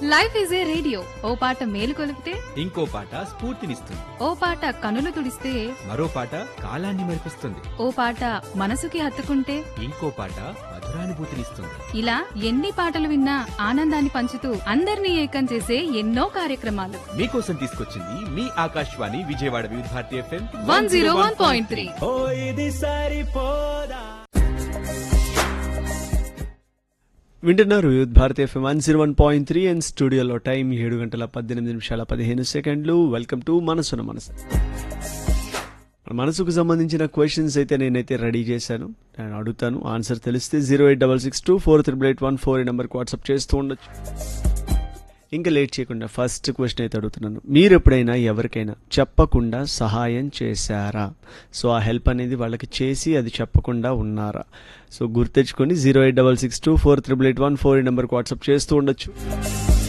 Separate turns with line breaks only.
life is a radio ఓ పాట మేలు కొలిపితే
ఇంకో పాట స్ఫూర్తినిస్తుంది
ఓ పాట కనులు తుడిస్తే
మరో పాట కాలాన్ని మరిపిస్తుంది
ఓ పాట మనసుకి హత్తుకుంటే
ఇంకో పాట మధురానుభూతినిస్తుంది
ఇలా ఎన్ని పాటలు విన్నా ఆనందాన్ని పంచుతూ అందరినీ ఏకం చేసే ఎన్నో కార్యక్రమాలు
మీకోసం తీసుకొచ్చింది మీ Akashvani Vijayawada Vividha Bharati FM
one zero one point three
ఓ ఇది సరిపోదా
వింటున్నారు youth Bharat FM one zero one point three and స్టూడియోలో టైం ఏడు గంటల పద్దెనిమిది నిమిషాల పదిహేను సెకండ్లు వెల్కమ్ టు మనసున మనసు మన మనసుకు సంబంధించిన క్వశ్చన్స్ అయితే నేనైతే రెడీ చేశాను నేను అడుగుతాను ఆన్సర్ తెలిస్తే zero eight double six two four triple eight one four ఈ నెంబర్కి వాట్సాప్ చేస్తూ ఉండొచ్చు ఇంకా లేట్ చేయకుండా ఫస్ట్ క్వశ్చన్ అయితే అడుగుతున్నాను మీరు ఎప్పుడైనా ఎవరికైనా చెప్పకుండా సహాయం చేశారా సో ఆ హెల్ప్ అనేది వాళ్ళకి చేసి అది చెప్పకుండా ఉన్నారా సో గుర్తెచ్చుకొని zero eight double six two four triple eight one four ఈ నెంబర్కి వాట్సాప్ చేస్తూ ఉండొచ్చు